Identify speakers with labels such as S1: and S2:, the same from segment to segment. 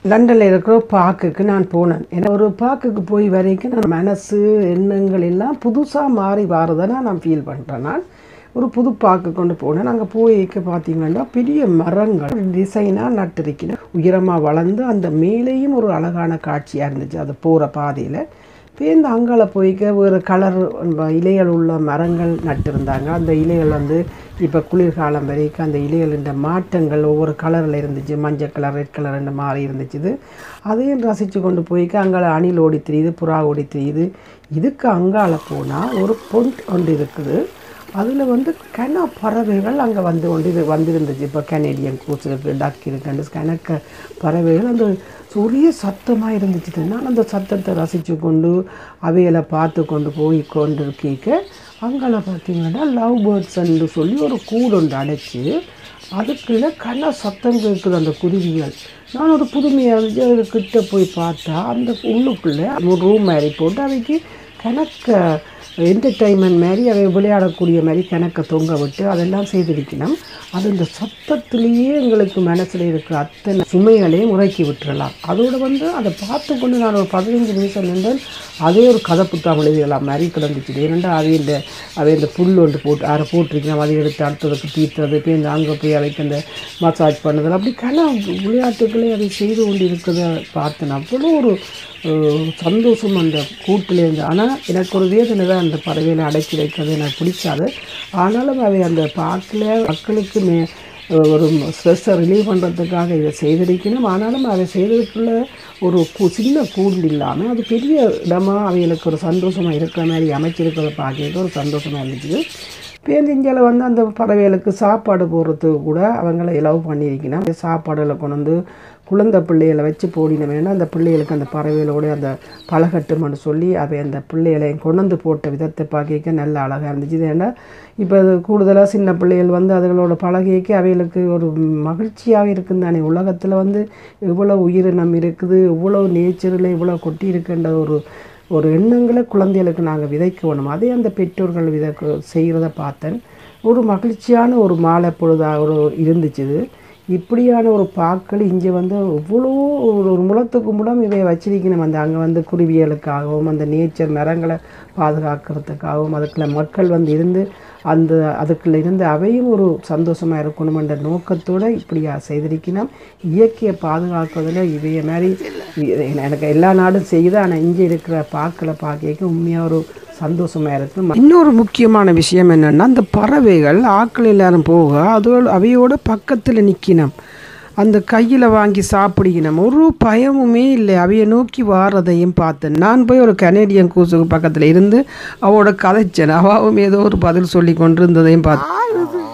S1: லண்டனில் இருக்கிற பார்க்குக்கு நான் போனேன் ஏன்னா ஒரு பார்க்குக்கு போய் வரைக்கும் நான் மனசு எண்ணங்கள் எல்லாம் புதுசாக மாறி வாரதை நான் ஃபீல் பண்ணுறேன் நான் ஒரு புது பார்க்கு கொண்டு போனேன் அங்கே போய்க்க பார்த்தீங்கன்னா பெரிய மரங்கள் டிசைனாக நட்டிருக்கணும் உயரமாக வளர்ந்து அந்த மேலேயும் ஒரு அழகான காட்சியாக இருந்துச்சு அது போகிற பாதையில் பேருந்து அங்கால போய்க்க வேறு கலர் இலைகள் உள்ள மரங்கள் நட்டிருந்தாங்க அந்த இலைகள் வந்து இப்போ குளிர்காலம் வரைக்கும் அந்த இலைகளின் மாற்றங்கள் ஒவ்வொரு கலரில் இருந்துச்சு மஞ்சள் கலர் ரெட் கலர் இந்த மாதிரி இருந்துச்சு இது அதையும் ரசித்து கொண்டு போய்க்க அங்கால அணில் ஓடி தெரியுது புறா ஓடி தெரியுது இதுக்கு அங்கால போனால் ஒரு பொண்ட் ஒன்று இருக்குது அதில் வந்து கன பறவைகள் அங்கே வந்து கொண்டு இது வந்திருந்துச்சு இப்போ கனேடியன் கூஸ் இருக்குது டக் இருக்குன்னு கணக்க பறவைகள் அந்த ஒரே சத்தமாக இருந்துச்சு நான் அந்த சத்தத்தை ரசித்து கொண்டு அவைகளை பார்த்து கொண்டு போய் கொண்டு கேட்க அங்கே பார்த்தீங்கன்னா லவ் பேர்ட்ஸ்ன்னு சொல்லி ஒரு கூடு ஒன்று அடைச்சி அதுக்குள்ள கன சத்தம் கேட்குது அந்த குருவிகள் நான் ஒரு புதுமையாக இருந்துச்சு அதுக்கிட்ட போய் பார்த்தா அந்த உள்ளுக்குள்ளே ஒரு ரூம் மாதிரி போட்டு அவைக்கு கணக்க என்டர்டைன்மெண்ட் மாதிரி அவை விளையாடக்கூடிய மாதிரி கணக்க தொங்க விட்டு அதெல்லாம் செய்திருக்கணும் அது இந்த சத்தத்திலேயே எங்களுக்கு மனசில் இருக்கிற அத்தனை சுமைகளையும் உறக்கி விட்டுறலாம் அதோடு வந்து அதை பார்த்து கொண்டு நான் ஒரு பதினஞ்சு நிமிஷம் நின்றேன் அதே ஒரு கதை புத்தகம் எழுதிடலாம் மாதிரி கிடந்துச்சு ஏனெண்டா அவை இந்த அவை இந்த புல் ஒன்று போட்டு அரை போட்டிருக்கணும் அதை எடுத்து அடுத்ததுக்கு தீர்த்துறது போய் இந்த அங்கே போய் அவைக்கு அந்த மசாஜ் பண்ணுறது அப்படி கன விளையாட்டுகளை அதை செய்து கொண்டு இருக்கிறத பார்த்தேன் அவ்வளோ ஒரு அஹ், சந்தோஷம் அந்த கூட்டில் இருந்து ஆனால் எனக்கு ஒரு வேதனை தான் அந்த பறவைகளை அடக்கி வைக்கிறது எனக்கு பிடிக்காது ஆனாலும் அவை அந்த பார்க்கில் மக்களுக்கு மே ஒரு ஸ்ட்ரெஸ்ஸை ரிலீவ் பண்ணுறதுக்காக இதை செய்திருக்கணும் ஆனாலும் அதை செய்ததுக்குள்ள ஒரு கு- சின்ன கூண்டு இல்லாமல் அது பெரிய இடமா அவைகளுக்கு ஒரு சந்தோஷமாக இருக்கிற மாதிரி அமைச்சிருக்கிறத பார்க்க ஒரு சந்தோஷமாக இருந்துச்சு பேந்திஞ்சால வந்து அந்த பறவைகளுக்கு சாப்பாடு போடுறதுக்கு கூட அவங்கள இலவு பண்ணியிருக்கணும் அந்த சாப்பாடுகளை கொண்டு வந்து குழந்தை பிள்ளைகளை வச்சு போடின வேணால் அந்த பிள்ளைகளுக்கு அந்த பறவைகளோட அந்த பழகட்டும்னு சொல்லி அவை அந்த பிள்ளைகளை கொண்டு வந்து போட்ட விதத்தை பார்க்க நல்ல அழகாக இருந்துச்சு இது ஏன்னா இப்போ அது கூடுதலாக சின்ன பிள்ளைகள் வந்து அதுகளோட பழகிக்க அவைகளுக்கு ஒரு மகிழ்ச்சியாக இருக்குன்னு தானே உலகத்தில் வந்து இவ்வளோ உயிரினம் இருக்குது இவ்வளோ நேச்சரில் இவ்வளோ கொட்டி இருக்குன்ற ஒரு ஒரு எண்ணங்களை குழந்தைகளுக்கு நாங்கள் விதைக்கணும் அதே அந்த பெற்றோர்கள் விதைக்க செய்கிறத பார்த்தேன் ஒரு மகிழ்ச்சியான ஒரு மாலை பொழுதாக ஒரு இருந்துச்சு இது இப்படியான ஒரு பாக்கள் இங்கே வந்து இவ்வளோ ஒரு ஒரு முளத்துக்கு முடம் இவை வச்சிருக்கணும் அந்த அங்கே வந்து குருவிகளுக்காகவும் அந்த நேச்சர் மரங்களை பாதுகாக்கிறதுக்காகவும் அதுக்குள்ள மக்கள் வந்து இருந்து அந்த அதுக்குள்ள இருந்து அவையும் ஒரு சந்தோஷமாக இருக்கணும் என்ற நோக்கத்தோடு இப்படியா செய்திருக்கணும் இயற்கையை பாதுகாக்கிறதுல இவைய மாதிரி இ- எனக்கு எல்லா நாடும் செய்யுது ஆனால் இங்கே இருக்கிற பாக்களை பார்க்க உண்மையாக ஒரு சந்தோஷமாக இருக்கும் இன்னொரு முக்கியமான விஷயம் என்னென்னா அந்த பறவைகள் ஆட்கள் எல்லாரும் போக அதோட அவையோட பக்கத்தில் நிற்கணும் அந்த கையில் வாங்கி சாப்பிடிக்கணும் ஒரு பயமுமே இல்லை அவையை நோக்கி வாரதையும் பார்த்தேன் நான் போய் ஒரு கனேடியன் கூசுக்கு பக்கத்தில் இருந்து அவளோட கதைச்சேன் அவாவும் ஏதோ ஒரு பதில் சொல்லி கொண்டு இருந்ததையும் பார்த்தேன்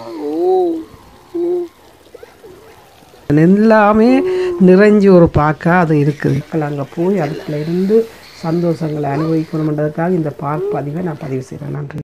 S1: எல்லாமே நிறைஞ்சு ஒரு பார்க்க அது இருக்குது அங்கே போய் அதுக்குள்ள இருந்து சந்தோஷங்களை அனுபவிக்கணுன்றதுக்காக இந்த பார்க் பதிவை நான் பதிவு செய்கிறேன் நன்றி